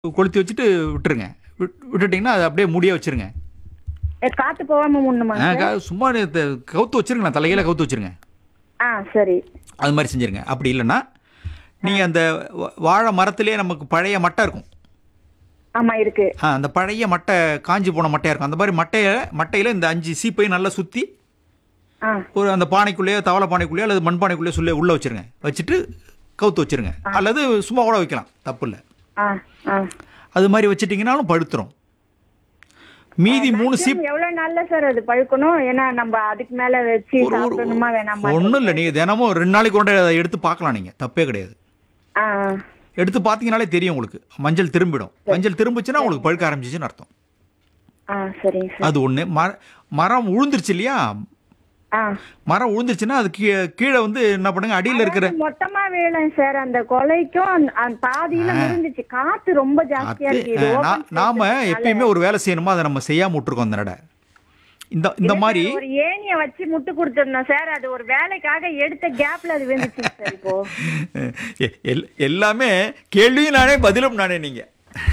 கொளுத்தி வச்சுட்டு விட்டுருங்க விட்- விட்டுட்டிங்கன்னா அது அப்படியே மூடியே வச்சிருங்க ஏ, காத்து போகாம முன்னுமா ஆ, க- சும்மா நீ த- கவுத்து வச்சிருங்களேன் தலையில கவுத்து வச்சிருங்க ஆ சரி அது மாதிரி செஞ்சிருங்க அப்படி இல்லைன்னா நீங்கள் அந்த வா- வாழை மரத்திலே நமக்கு பழைய மட்டை இருக்கும் ஆமா இருக்கு ஆ அந்த பழைய மட்டை காஞ்சி போன மட்டையாக இருக்கும் அந்த மாதிரி மட்டையை மட்டையில் இந்த அஞ்சு சீப்பையும் நல்லா சுற்றி ஆ ஒரு அந்த பானைக்குள்ளேயோ தவளை பானைக்குள்ளேயோ அல்லது மண் பானைக்குள்ளேயோ சொல்லி உள்ளே வச்சிருங்க வச்சுட்டு கவுத்து வச்சிருங்க அல்லது சும்மா கூட வைக்கலாம் தப்பு இல்லை ஆ ஆ அது மாதிரி வச்சிட்டிங்கனாலும் படுத்துரும் மீதி மூணு சீப் maximum எவ்வளவு நாள்ல சார் அது பழுக்கணும் ஏன்னா நம்ம அதுக்கு மேல வச்சு சாப்பிடணுமா வேணாமா ஒன்றும் இல்லை நீங்கள் தினமும் ரெண்டு நாளைக்கு கொண்டு அதை எடுத்து பார்க்கலாம் நீங்கள் தப்பே கிடையாது ஆ எடுத்து பார்த்தீங்கனாலே தெரியும் உங்களுக்கு மஞ்சள் திரும்பிடும் மஞ்சள் திரும்பிச்சுன்னா உங்களுக்கு பழுக்க ஆரம்பிச்சிச்சுன்னு அர்த்தம் ஆ சரிங்க சார் அது ஒன்று மர மரம் உழுந்துருச்சு இல்லையா ஆ மரம் உழுந்துருச்சுன்னா அது கீழே கீழே வந்து என்ன பண்ணுங்க அடியில் இருக்கிற அதாவது மொத்தமா வேலை சார் அந்த கொலைக்கும் அந்த- அந்த பாதியில முடிஞ்சிச்சு காத்து ரொம்ப ஜாஸ்தியா அது இருக்கு இது அஹ், open நா- space நாம இருக்கறதுனால. எப்பயுமே ஒரு வேலை செய்யணுமோ அதை நம்ம செய்யாம விட்டுருக்கோம் அந்த நட இந்த இந்த மாதிரி ஒரு ஏணிய வச்சு முட்டு கொடுத்துருந்தோம் சார் அது ஒரு வேலைக்காக எடுத்த கேப்ல அது விழுந்துச்சு சார் இப்போ எ- எல்- எல்லாமே கேள்வியும் நானே பதிலும் நானே நீங்க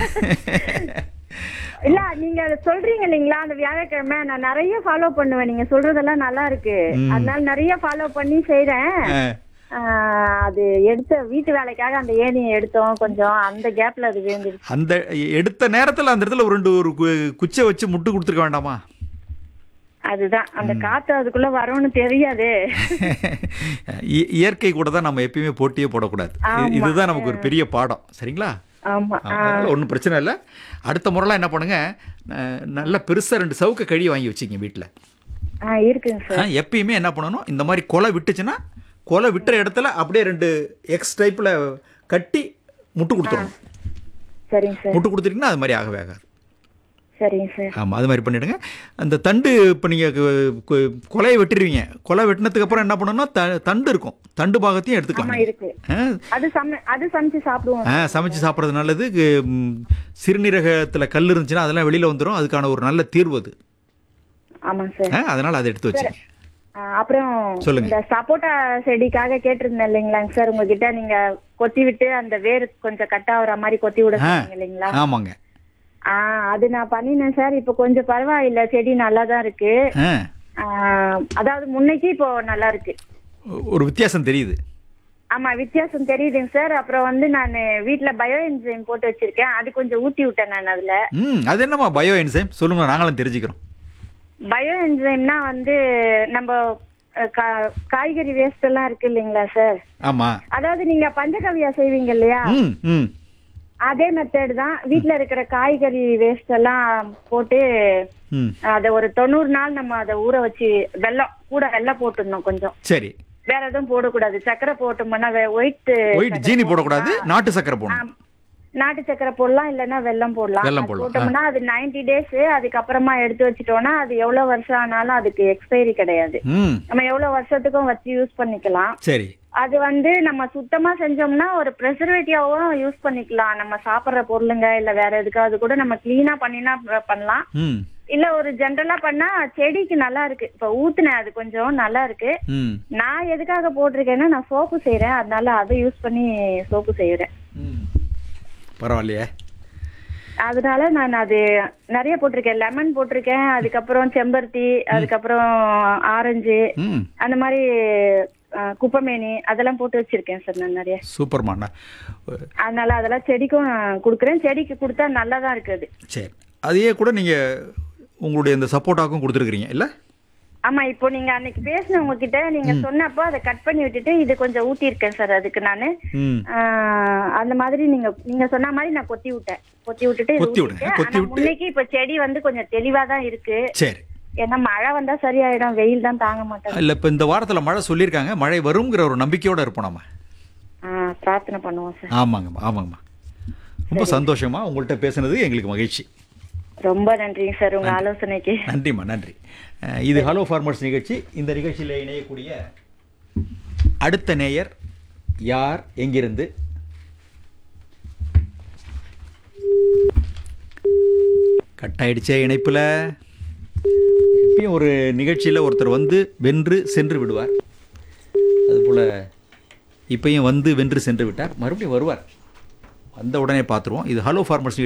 இல்ல நீங்க அதை சொல்றீங்க இல்லைங்களா அந்த வியாழக்கிழமை நான் நிறைய ஃபாலோ பண்ணுவேன் நீங்க சொல்றதெல்லாம் நல்லா இருக்கு அதனால நிறைய ஃபாலோ பண்ணி செய்றேன் அஹ், ஆஹ் அது எடுத்த வீட்டு வேலைக்காக அந்த ஏணியை எடுத்தோம் கொஞ்சம் அந்த கேப்ல அது விழுந்துருச்சு அந்த எடுத்த நேரத்துல அந்த இடத்துல ஒரு ரெண்டு ஒரு கு- குச்சை வச்சு முட்டு கொடுத்துருக்க வேண்டாமா அதுதான் அந்த காத்து அதுக்குள்ள வரும்னு தெரியாது இ- இயற்கை கூட தான் நம்ம எப்பயுமே போட்டியே போடக்கூடாது இது- இதுதான் நமக்கு ஒரு பெரிய பாடம் சரிங்களா ஆமா ஒன்றும் பிரச்சனை இல்லை அடுத்த முறைலாம் என்ன பண்ணுங்க அஹ், நல்ல பெருசா ரெண்டு சவுக்க கழி வாங்கி வச்சுங்க வீட்டில் ஆஹ் இருக்குங்க சார் எப்பயுமே என்ன பண்ணணும் இந்த மாதிரி கொலை விட்டுச்சுன்னா கொலை விட்டுற இடத்துல அப்படியே ரெண்டு எக்ஸ் டைப்பில் கட்டி முட்டு கொடுத்துடணும் சரிங்க சார் முட்டு கொடுத்துட்டீங்கன்னா அது மாதிரி ஆகவே ஆகாது சரிங்க சார் ஆமாம் அது மாதிரி பண்ணிவிடுங்க அந்த தண்டு இப்போ நீங்கள் கொலையை வெட்டிடுவீங்க கொலை வெட்டினதுக்கு அப்புறம் என்ன பண்ணணும்னா த தண்டு இருக்கும் தண்டு பாகத்தையும் ஆமா எடுத்துக்கலாம் இருக்கு ஆ, அது சம அது சமைச்சு சாப்பிடுவோம் ஆ சமைச்சு சாப்பிட்றது நல்லது கு- ம், சிறுநீரகத்தில் கல் இருந்துச்சுன்னா அதெல்லாம் வெளியில் வந்துடும் அதுக்கான ஒரு நல்ல தீர்வு அது ஆமாங்க சார் ஆ, அதனால் அதை எடுத்து வச்சுங்க ஆஹ் அப்புறம் சொல்லுங்க. இந்த சப்போட்டா செடிக்காக கேட்டிருந்தேன் இல்லைங்களாங்க சார் உங்ககிட்ட நீங்க கொத்தி விட்டு அந்த வேர் கொஞ்சம் கட் ஆகுற மாதிரி கொத்தி விட ஆ சொன்னீங்க இல்லைங்களா ஆமாங்க ஆஹ் அது நான் பண்ணினேன் சார் இப்போ கொஞ்சம் பரவாயில்ல செடி நல்லா தான் இருக்கு ஆ ஆஹ் அதாவது முன்னைக்கு இப்போ நல்லா இருக்கு ஒரு வித்தியாசம் தெரியுது ஆமா வித்தியாசம் தெரியுதுங்க சார் அப்புறம் வந்து நான் வீட்ல பயோ என்ஜைம் போட்டு வச்சிருக்கேன் அது கொஞ்சம் ஊத்தி விட்டேன் நான் அதுல ம் அது என்னம்மா பயோ என்சைம் சொல்லுங்க நாங்களும் தெரிஞ்சுக்கிறோம் பயோ என்ஜைம்னா வந்து நம்ம அஹ், கா- காய்கறி வேஸ்ட் எல்லாம் இருக்கு இல்லைங்களா சார் ஆமாம் அதாவது நீங்க பஞ்சகவியா செய்வீங்க இல்லையா ம் ம் அதே மெத்தட் தான் வீட்ல இருக்கிற காய்கறி வேஸ்ட் எல்லாம் போட்டு ம் அத ஒரு தொண்ணூறு நாள் நம்ம அதை ஊற வச்சு வெல்லம் கூட வெல்லம் போட்டுடணும் கொஞ்சம் சரி வேற எதுவும் போடக்கூடாது சக்கரை போட்டோம்னா ஒயிட் ஒயிட் ஜீனி போடக்கூடாது நாட்டு சக்கரை போடணும் நாட்டு சக்கரை போடலாம் இல்லைன்னா வெல்லம் போடலாம் வெல்லம் அது போடலாம். போட்டோம்னா அது 90 டேஸ் அதுக்கப்புறமா எடுத்து வச்சிட்டோம்னா அது எவ்வளவு வருஷம் ஆனாலும் அதுக்கு எக்ஸ்பைரி கிடையாது ம் நம்ம எவ்வளவு வருஷத்துக்கும் வச்சு யூஸ் பண்ணிக்கலாம் சரி அது வந்து நம்ம சுத்தமா செஞ்சோம்னா ஒரு ப்ரெசர்வேட்டிவாவும் யூஸ் பண்ணிக்கலாம் நம்ம சாப்பிடுற பொருளுங்க இல்ல வேற எதுக்காவது கூட நம்ம கிளீனா பண்ணினா ப- பண்ணலாம் ம் இல்ல ஒரு ஜென்ரலா பண்ணா செடிக்கு நல்லா இருக்கு இப்ப ஊத்துனேன் அது கொஞ்சம் நல்லா இருக்கு ம் நான் எதுக்காக போட்டிருக்கேன்னா நான் சோப்பு செய்யறேன் அதனால அதை யூஸ் பண்ணி சோப்பு செய்யறேன் ம் பரவாயில்லையே அதனால நான் அது நிறைய போட்டிருக்கேன் லெமன் போட்டிருக்கேன் அதுக்கப்புறம் செம்பருத்தி அதுக்கப்புறம் ஆரஞ்சு ம் அந்த மாதிரி அஹ், குப்பைமேனி அதெல்லாம் போட்டு வச்சிருக்கேன் சார் நான் நிறைய சூப்பர்மாண்ணா அதனால அதெல்லாம் செடிக்கும் கொடுக்குறேன் செடிக்கு கொடுத்தா நல்லா தான் இருக்குது சரி அதையே கூட நீங்கள் உங்களுடைய இந்த சப்போர்ட்டாக்கும் கொடுத்துருக்குறீங்க இல்லை ஆமா இப்போ நீங்க அன்னைக்கு பேசின உங்ககிட்ட நீங்க சொன்னப்போ அதை கட் பண்ணி விட்டுட்டு இது கொஞ்சம் ஊத்தி இருக்கேன் சார் அதுக்கு நானு ம் ஆஹ், அந்த மாதிரி நீங்க நீங்க சொன்ன மாதிரி நான் கொத்தி விட்டேன் கொத்தி விட்டுட்டு இது கொத்தி விடுங்க, ஊத்திட்டேன். கொத்தி ஆனா விட்டு- முன்னைக்கு இப்ப செடி வந்து கொஞ்சம் தெளிவா தான் இருக்கு சரி ஏன்னா மழை வந்தா சரியாயிடும் வெயில் தான் தாங்க மாட்டேன் இல்லை இப்போ இந்த வாரத்தில் மழை சொல்லியிருக்காங்க மழை வருங்கிற ஒரு நம்பிக்கையோடு இருப்போம் நம்ம ஆஹ், பிரார்த்தனை பண்ணுவோம் சார் ஆமாங்கம்மா ஆமாங்கம்மா ரொம்ப சந்தோஷமா உங்கள்கிட்ட பேசுனது எங்களுக்கு மகிழ்ச்சி ரொம்ப நன்றிங்க சார் உங்க ஆலோசனைக்கு நன்றிம்மா நன்றி அஹ், இது ஹலோ ஃபார்மர்ஸ் நிகழ்ச்சி இந்த நிகழ்ச்சியில் இணையக்கூடிய அடுத்த நேயர் யார் எங்கிருந்து கட் ஆயிடுச்சே இணைப்பில் இப்பயும் ஒரு நிகழ்ச்சியில் ஒருத்தர் வந்து வென்று சென்று விடுவார் அதுபோல் இப்பயும் வந்து வென்று சென்று விட்டார் மறுபடியும் வருவார் வந்த உடனே பார்த்துருவோம் இது ஹலோ ஃபார்மர்ஸ்